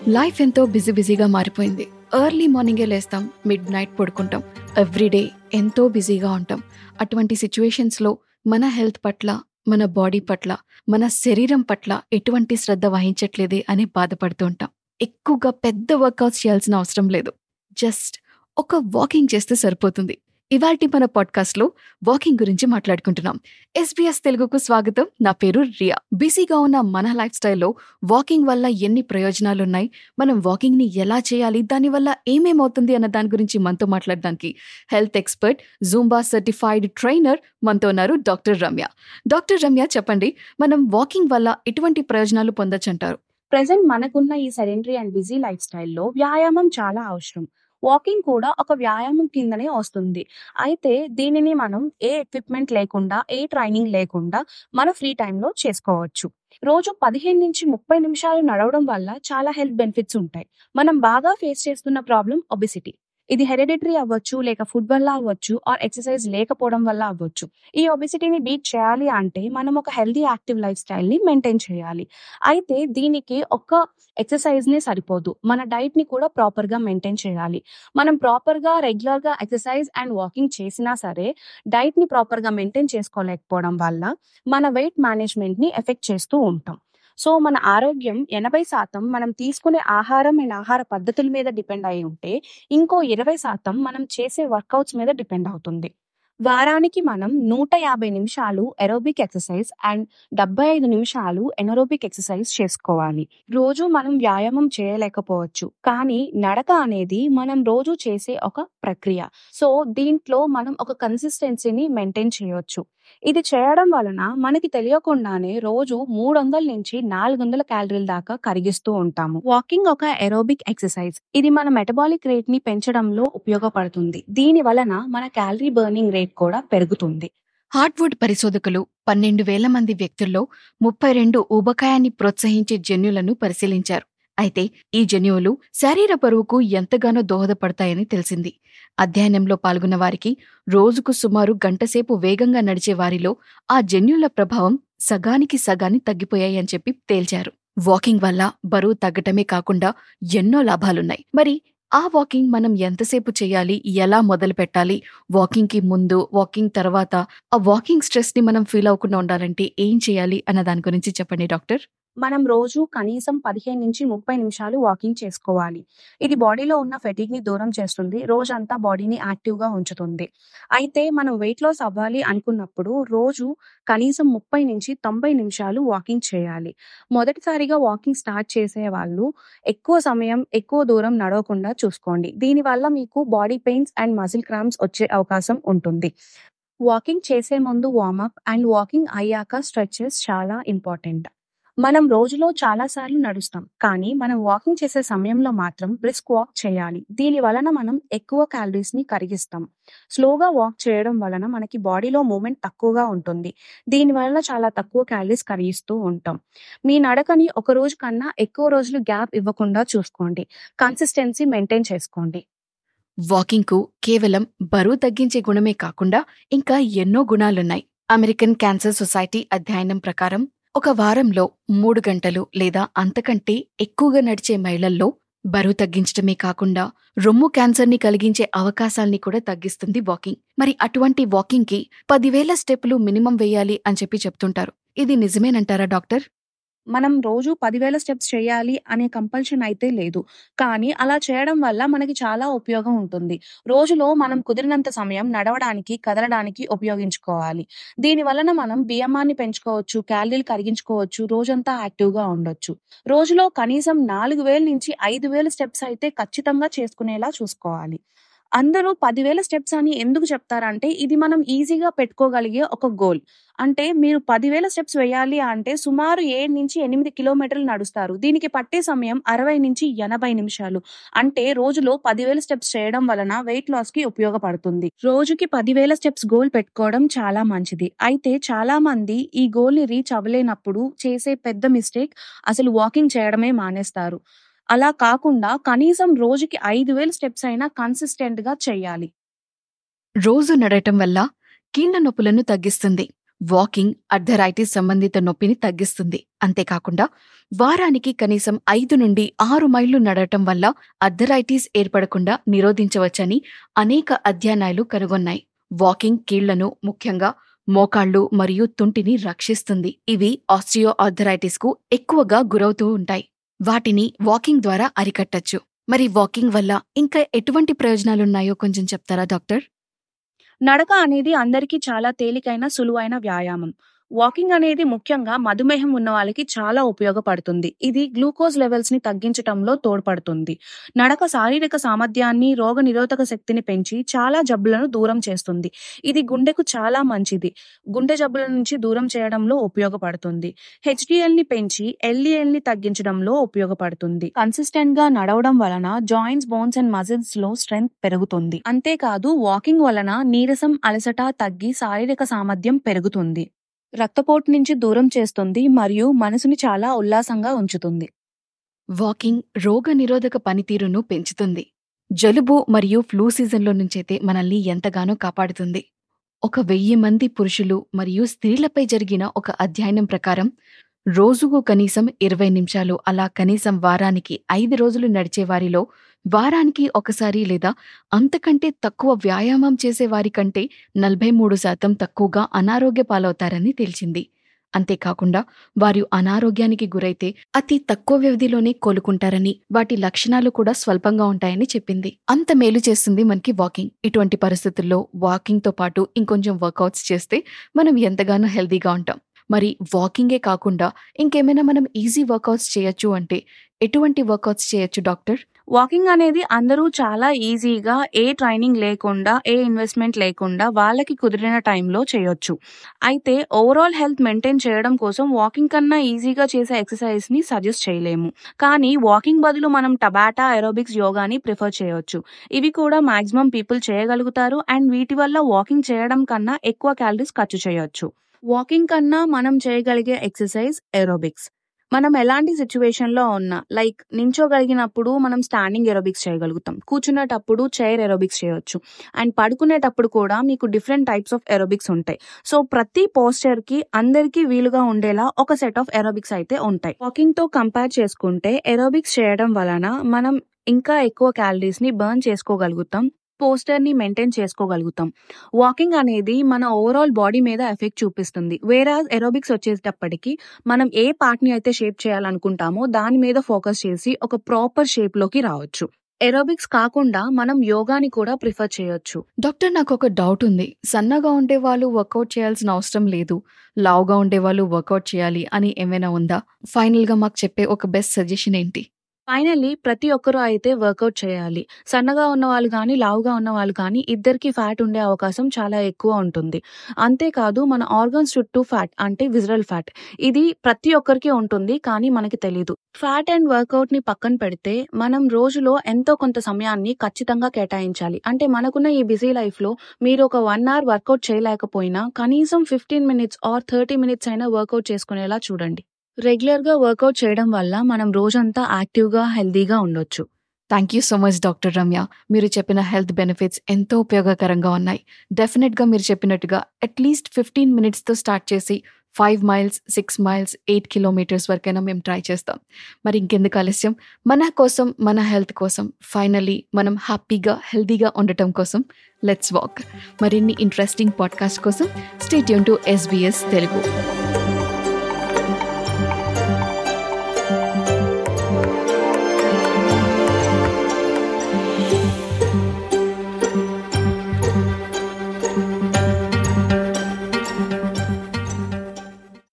life ఎంతో busy బిజీగా మారిపోయింది ఎర్లీ మార్నింగే లేస్తాం మిడ్ నైట్ పడుకుంటాం ఎవ్రీడే ఎంతో బిజీగా ఉంటాం అటువంటి సిచ్యువేషన్స్లో మన హెల్త్ పట్ల మన బాడీ పట్ల మన శరీరం పట్ల ఎటువంటి శ్రద్ధ వహించట్లేదే అని బాధపడుతూ ఉంటాం ఎక్కువగా పెద్ద వర్కౌట్స్ చేయాల్సిన అవసరం లేదు జస్ట్ ఒక వాకింగ్ చేస్తే సరిపోతుంది ఇవాల్టి మన పాడ్కాస్ట్లో వాకింగ్ గురించి మాట్లాడుకుంటున్నాం ఎస్బీఎస్ తెలుగుకు స్వాగతం నా పేరు రియా బిజీగా ఉన్న మన లైఫ్ స్టైల్లో వాకింగ్ వల్ల ఎన్ని ప్రయోజనాలున్నాయి మనం వాకింగ్ ని ఎలా చేయాలి దానివల్ల ఏమేమవుతుంది అన్న దాని గురించి మనతో మాట్లాడడానికి health expert zumba certified trainer మనతో ఉన్నారు డాక్టర్ రమ్య డాక్టర్ రమ్య చెప్పండి మనం వాకింగ్ వల్ల ఎటువంటి ప్రయోజనాలు పొందొచ్చంటారు ప్రెసెంట్ మనకున్న ఈ సెడెంటరీ అండ్ బిజీ లైఫ్ స్టైల్లో వ్యాయామం చాలా అవసరం వాకింగ్ కూడా ఒక వ్యాయామం కిందనే వస్తుంది అయితే దీనిని మనం ఏ ఎక్విప్మెంట్ లేకుండా ఏ ట్రైనింగ్ లేకుండా మన ఫ్రీ టైంలో చేసుకోవచ్చు రోజు పదిహేను నుంచి ముప్పై నిమిషాలు నడవడం వల్ల చాలా హెల్త్ బెనిఫిట్స్ ఉంటాయి మనం బాగా ఫేస్ చేస్తున్న ప్రాబ్లం ఒబిసిటీ ఇది హెరిడిటరీ అవ్వచ్చు లేక ఫుడ్ వల్ల అవ్వచ్చు ఆర్ ఎక్సర్సైజ్ లేకపోవడం వల్ల అవ్వచ్చు ఈ ఒబిసిటీని బీట్ చేయాలి అంటే మనం ఒక హెల్దీ యాక్టివ్ లైఫ్ స్టైల్ ని మెయింటైన్ చేయాలి అయితే దీనికి ఒక్క ఎక్సర్సైజ్ నే సరిపోదు మన డైట్ ని కూడా ప్రాపర్ గా మెయింటైన్ చేయాలి మనం ప్రాపర్ గా రెగ్యులర్ గా ఎక్సర్సైజ్ అండ్ వాకింగ్ చేసినా సరే డైట్ ని ప్రాపర్ గా మెయింటైన్ చేసుకోలేకపోవడం వల్ల మన వెయిట్ మేనేజ్మెంట్ ని ఎఫెక్ట్ చేస్తూ ఉంటాం సో మన ఆరోగ్యం ఎనభై శాతం మనం తీసుకునే ఆహారం అండ్ ఆహార పద్ధతుల మీద డిపెండ్ అయి ఉంటే ఇంకో ఇరవై శాతం మనం చేసే వర్కౌట్స్ మీద డిపెండ్ అవుతుంది వారానికి మనం నూట యాభై నిమిషాలు ఎరోబిక్ ఎక్సర్సైజ్ అండ్ డెబ్బై ఐదు నిమిషాలు ఎనరోబిక్ ఎక్సర్సైజ్ చేసుకోవాలి రోజు మనం వ్యాయామం చేయలేకపోవచ్చు కానీ నడక అనేది మనం రోజు చేసే ఒక ప్రక్రియ సో దీంట్లో మనం ఒక కన్సిస్టెన్సీని మెయింటైన్ చేయొచ్చు ఇది చేయడం వలన మనకి తెలియకుండానే రోజు మూడు వందల నుంచి నాలుగు వందల క్యాలరీల దాకా కరిగిస్తూ ఉంటాము వాకింగ్ ఒక ఎరోబిక్ ఎక్సర్సైజ్ ఇది మన మెటబాలిక్ రేట్ ని పెంచడంలో ఉపయోగపడుతుంది దీని వలన మన క్యాలరీ బర్నింగ్ రేట్ కూడా పెరుగుతుంది హార్ట్వుడ్ పరిశోధకులు పన్నెండు వేల మంది వ్యక్తుల్లో ముప్పై రెండు ఊబకాయాన్ని ప్రోత్సహించే జన్యులను పరిశీలించారు అయితే ఈ జన్యువులు శరీర బరువుకు ఎంతగానో దోహదపడతాయని తెలిసింది అధ్యయనంలో పాల్గొన్న వారికి రోజుకు సుమారు గంటసేపు వేగంగా నడిచే వారిలో ఆ జన్యుల ప్రభావం సగానికి సగాని తగ్గిపోయాయని చెప్పి తేల్చారు వాకింగ్ వల్ల బరువు తగ్గటమే కాకుండా ఎన్నో లాభాలున్నాయి మరి ఆ వాకింగ్ మనం ఎంతసేపు చేయాలి ఎలా మొదలు పెట్టాలి వాకింగ్ కి ముందు వాకింగ్ తర్వాత ఆ వాకింగ్ స్ట్రెస్ ని మనం ఫీల్ అవ్వకుండా ఉండాలంటే ఏం చేయాలి అన్న దాని గురించి చెప్పండి డాక్టర్ మనం రోజు కనీసం పదిహేను నుంచి ముప్పై నిమిషాలు వాకింగ్ చేసుకోవాలి ఇది బాడీలో ఉన్న ఫెటిక్ ని దూరం చేస్తుంది రోజంతా బాడీని యాక్టివ్ గా ఉంచుతుంది అయితే మనం వెయిట్ లాస్ అవ్వాలి అనుకున్నప్పుడు రోజు కనీసం ముప్పై నుంచి తొంభై నిమిషాలు వాకింగ్ చేయాలి మొదటిసారిగా వాకింగ్ స్టార్ట్ చేసే వాళ్ళు ఎక్కువ సమయం ఎక్కువ దూరం నడవకుండా చూసుకోండి దీనివల్ల మీకు body pains and muscle cramps వచ్చే అవకాశం ఉంటుంది వాకింగ్ చేసే ముందు వార్మప్ అండ్ వాకింగ్ అయ్యాక స్ట్రెచెస్ చాలా ఇంపార్టెంట్ మనం రోజులో చాలా సార్లు నడుస్తాం కానీ మనం వాకింగ్ చేసే సమయంలో మాత్రం బ్రిస్క్ వాక్ చేయాలి దీని వలన మనం ఎక్కువ క్యాలరీస్ ని కరిగిస్తాం స్లోగా వాక్ చేయడం వలన మనకి బాడీలో మూమెంట్ తక్కువగా ఉంటుంది దీని వలన చాలా తక్కువ క్యాలరీస్ కరిగిస్తూ ఉంటాం మీ నడకని ఒక రోజు కన్నా ఎక్కువ రోజులు గ్యాప్ ఇవ్వకుండా చూసుకోండి కన్సిస్టెన్సీ మెయింటైన్ చేసుకోండి వాకింగ్ కు కేవలం బరువు తగ్గించే గుణమే కాకుండా ఇంకా ఎన్నో గుణాలున్నాయి అమెరికన్ క్యాన్సర్ సొసైటీ అధ్యయనం ప్రకారం ఒక వారంలో మూడు గంటలు లేదా అంతకంటే ఎక్కువగా నడిచే మహిళల్లో బరువు తగ్గించడమే కాకుండా రొమ్ము క్యాన్సర్ని కలిగించే అవకాశాల్ని కూడా తగ్గిస్తుంది వాకింగ్ మరి అటువంటి వాకింగ్ కి పదివేల స్టెప్పులు మినిమం వేయాలి అని చెప్పి చెప్తుంటారు ఇది నిజమేనంటారా డాక్టర్ మనం రోజు పదివేల స్టెప్స్ చేయాలి అనే కంపల్షన్ అయితే లేదు కానీ అలా చేయడం వల్ల మనకి చాలా ఉపయోగం ఉంటుంది రోజులో మనం కుదిరినంత సమయం నడవడానికి కదలడానికి ఉపయోగించుకోవాలి దీని వలన మనం బియ్యమాన్ని పెంచుకోవచ్చు క్యాలరీలు కరిగించుకోవచ్చు రోజంతా యాక్టివ్ గా ఉండొచ్చు రోజులో కనీసం నాలుగు వేల నుంచి ఐదు వేల స్టెప్స్ అయితే ఖచ్చితంగా చేసుకునేలా చూసుకోవాలి అందరూ పదివేల స్టెప్స్ అని ఎందుకు చెప్తారంటే ఇది మనం ఈజీగా పెట్టుకోగలిగే ఒక గోల్ అంటే మీరు పదివేల స్టెప్స్ వేయాలి అంటే సుమారు ఏడు నుంచి ఎనిమిది కిలోమీటర్లు నడుస్తారు దీనికి పట్టే సమయం అరవై నుంచి ఎనభై నిమిషాలు అంటే రోజులో పదివేల స్టెప్స్ చేయడం వలన వెయిట్ లాస్ కి ఉపయోగపడుతుంది రోజుకి పదివేల స్టెప్స్ గోల్ పెట్టుకోవడం చాలా మంచిది అయితే చాలా మంది ఈ గోల్ ని రీచ్ అవ్వలేనప్పుడు చేసే పెద్ద మిస్టేక్ అసలు వాకింగ్ చేయడమే మానేస్తారు అలా కాకుండా కనీసం రోజుకి ఐదు వేల స్టెప్స్ అయినా కన్సిస్టెంట్ గా చేయాలి రోజు నడటం వల్ల కీళ్ల నొప్పులను తగ్గిస్తుంది వాకింగ్ అర్థరైటిస్ సంబంధిత నొప్పిని తగ్గిస్తుంది అంతేకాకుండా వారానికి కనీసం ఐదు నుండి ఆరు మైళ్లు నడవటం వల్ల అర్థరైటిస్ ఏర్పడకుండా నిరోధించవచ్చని అనేక అధ్యయనాలు కనుగొన్నాయి వాకింగ్ కీళ్లను ముఖ్యంగా మోకాళ్ళు మరియు తుంటిని రక్షిస్తుంది ఇవి ఆస్ట్రియో ఆర్థరైటిస్ కు ఎక్కువగా గురవుతూ ఉంటాయి వాటిని వాకింగ్ ద్వారా అరికట్టచ్చు మరి వాకింగ్ వల్ల ఇంకా ఎటువంటి ప్రయోజనాలున్నాయో కొంచెం చెప్తారా డాక్టర్ నడక అనేది అందరికీ చాలా తేలికైన సులువైన వ్యాయామం వాకింగ్ అనేది ముఖ్యంగా మధుమేహం ఉన్న వాళ్ళకి చాలా ఉపయోగపడుతుంది ఇది గ్లూకోజ్ లెవెల్స్ ని తగ్గించటంలో తోడ్పడుతుంది నడక శారీరక సామర్థ్యాన్ని రోగ నిరోధక శక్తిని పెంచి చాలా జబ్బులను దూరం చేస్తుంది ఇది గుండెకు చాలా మంచిది గుండె జబ్బుల నుంచి దూరం చేయడంలో ఉపయోగపడుతుంది హెచ్డిఎల్ ని పెంచి ఎల్డిఎల్ ని తగ్గించడంలో ఉపయోగపడుతుంది కన్సిస్టెంట్ గా నడవడం వలన జాయింట్స్ బోన్స్ అండ్ మజిల్స్ లో స్ట్రెంగ్త్ పెరుగుతుంది అంతేకాదు వాకింగ్ వలన నీరసం అలసట తగ్గి శారీరక సామర్థ్యం పెరుగుతుంది రక్తపోటు నుంచి దూరం చేస్తుంది మరియు మనసుని చాలా ఉల్లాసంగా ఉంచుతుంది వాకింగ్ రోగ నిరోధక పనితీరును పెంచుతుంది జలుబు మరియు ఫ్లూ సీజన్లో నుంచైతే మనల్ని ఎంతగానో కాపాడుతుంది ఒక వెయ్యి మంది పురుషులు మరియు స్త్రీలపై జరిగిన ఒక అధ్యయనం ప్రకారం రోజుకు కనీసం ఇరవై నిమిషాలు అలా కనీసం వారానికి ఐదు రోజులు నడిచే వారిలో వారానికి ఒకసారి లేదా అంతకంటే తక్కువ వ్యాయామం చేసే వారి కంటే నలభై మూడు శాతం తక్కువగా అనారోగ్య పాలవుతారని తేల్చింది అంతేకాకుండా వారు అనారోగ్యానికి గురైతే అతి తక్కువ వ్యవధిలోనే కోలుకుంటారని వాటి లక్షణాలు కూడా స్వల్పంగా ఉంటాయని చెప్పింది అంత మేలు చేస్తుంది మనకి వాకింగ్ ఇటువంటి పరిస్థితుల్లో వాకింగ్ తో పాటు ఇంకొంచెం వర్కౌట్స్ చేస్తే మనం ఎంతగానో హెల్దీగా ఉంటాం మరి వాకింగే కాకుండా ఇంకేమైనా మనం ఈజీ వర్కౌట్స్ చేయొచ్చు అంటే ఎటువంటి వర్కౌట్స్ చేయొచ్చు డాక్టర్ వాకింగ్ అనేది అందరూ చాలా ఈజీగా ఏ ట్రైనింగ్ లేకుండా ఏ ఇన్వెస్ట్మెంట్ లేకుండా వాళ్ళకి కుదిరిన టైంలో చేయొచ్చు అయితే ఓవరాల్ హెల్త్ మెయింటైన్ చేయడం కోసం వాకింగ్ కన్నా ఈజీగా చేసే ఎక్సర్సైజ్ ని సజెస్ట్ చేయలేము కానీ వాకింగ్ బదులు మనం టబాటా ఎరోబిక్స్ యోగాని ప్రిఫర్ చేయొచ్చు ఇవి కూడా మాక్సిమం పీపుల్ చేయగలుగుతారు అండ్ వీటి వల్ల వాకింగ్ చేయడం కన్నా ఎక్కువ క్యాలరీస్ ఖర్చు చేయొచ్చు వాకింగ్ కన్నా మనం చేయగలిగే ఎక్సర్సైజ్ ఎరోబిక్స్ మనం ఎలాంటి సిచ్యువేషన్ లో ఉన్నా లైక్ నించోగలిగినప్పుడు మనం స్టాండింగ్ ఎరోబిక్స్ చేయగలుగుతాం కూర్చునేటప్పుడు చైర్ ఎరోబిక్స్ చేయొచ్చు అండ్ పడుకునేటప్పుడు కూడా మీకు డిఫరెంట్ టైప్స్ ఆఫ్ ఎరోబిక్స్ ఉంటాయి సో ప్రతి పోస్చర్ కి అందరికీ వీలుగా ఉండేలా ఒక సెట్ ఆఫ్ ఎరోబిక్స్ అయితే ఉంటాయి వాకింగ్ తో కంపేర్ చేసుకుంటే ఎరోబిక్స్ చేయడం వలన మనం ఇంకా ఎక్కువ క్యాలరీస్ ని బర్న్ చేసుకోగలుగుతాం పోస్టర్ ని మెయింటైన్ చేసుకోగలుగుతాం వాకింగ్ అనేది మన ఓవరాల్ బాడీ మీద ఎఫెక్ట్ చూపిస్తుంది వేరే ఎరోబిక్స్ వచ్చేటప్పటికి మనం ఏ పార్ట్ ని అయితే షేప్ చేయాలనుకుంటామో దాని మీద ఫోకస్ చేసి ఒక ప్రాపర్ షేప్ లోకి రావచ్చు ఎరోబిక్స్ కాకుండా మనం యోగాని కూడా ప్రిఫర్ చేయొచ్చు డాక్టర్ నాకు ఒక డౌట్ ఉంది సన్నగా ఉండే వాళ్ళు వర్కౌట్ చేయాల్సిన అవసరం లేదు లావుగా ఉండే వాళ్ళు వర్కౌట్ చేయాలి అని ఏమైనా ఉందా ఫైనల్ గా మాకు చెప్పే ఒక బెస్ట్ సజెషన్ ఏంటి ఫైనల్లీ ప్రతి ఒక్కరూ అయితే వర్కౌట్ చేయాలి సన్నగా ఉన్న వాళ్ళు కానీ లావుగా ఉన్న వాళ్ళు కానీ ఇద్దరికి ఫ్యాట్ ఉండే అవకాశం చాలా ఎక్కువ ఉంటుంది అంతేకాదు మన ఆర్గన్స్ చుట్టూ ఫ్యాట్ అంటే విజరల్ ఫ్యాట్ ఇది ప్రతి ఒక్కరికి ఉంటుంది కానీ మనకి తెలియదు ఫ్యాట్ అండ్ వర్కౌట్ ని పక్కన పెడితే మనం రోజులో ఎంతో కొంత సమయాన్ని ఖచ్చితంగా కేటాయించాలి అంటే మనకున్న ఈ బిజీ లైఫ్ లో మీరు ఒక వన్ అవర్ వర్కౌట్ చేయలేకపోయినా కనీసం fifteen minutes or thirty minutes అయినా వర్కౌట్ చేసుకునేలా చూడండి రెగ్యులర్ గా వర్కౌట్ చేయడం వల్ల మనం రోజంతా యాక్టివ్ గా హెల్దీగా ఉండొచ్చు thank you so much doctor Ramya మీరు చెప్పిన హెల్త్ బెనిఫిట్స్ ఎంతో ఉపయోగకరంగా ఉన్నాయి డెఫినెట్గా మీరు చెప్పినట్టుగా అట్లీస్ట్ ఫిఫ్టీన్ మినిట్స్తో స్టార్ట్ చేసి five miles six miles eight kilometres వరకైనా మేము ట్రై చేస్తాం మరి ఇంకెందుకు ఆలస్యం మన కోసం మన హెల్త్ కోసం ఫైనలీ మనం హ్యాపీగా హెల్తీగా ఉండటం కోసం లెట్స్ వాక్ మరిన్ని ఇంట్రెస్టింగ్ పాడ్కాస్ట్ కోసం స్టేట్యూన్ టు ఎస్బీఎస్ తెలుగు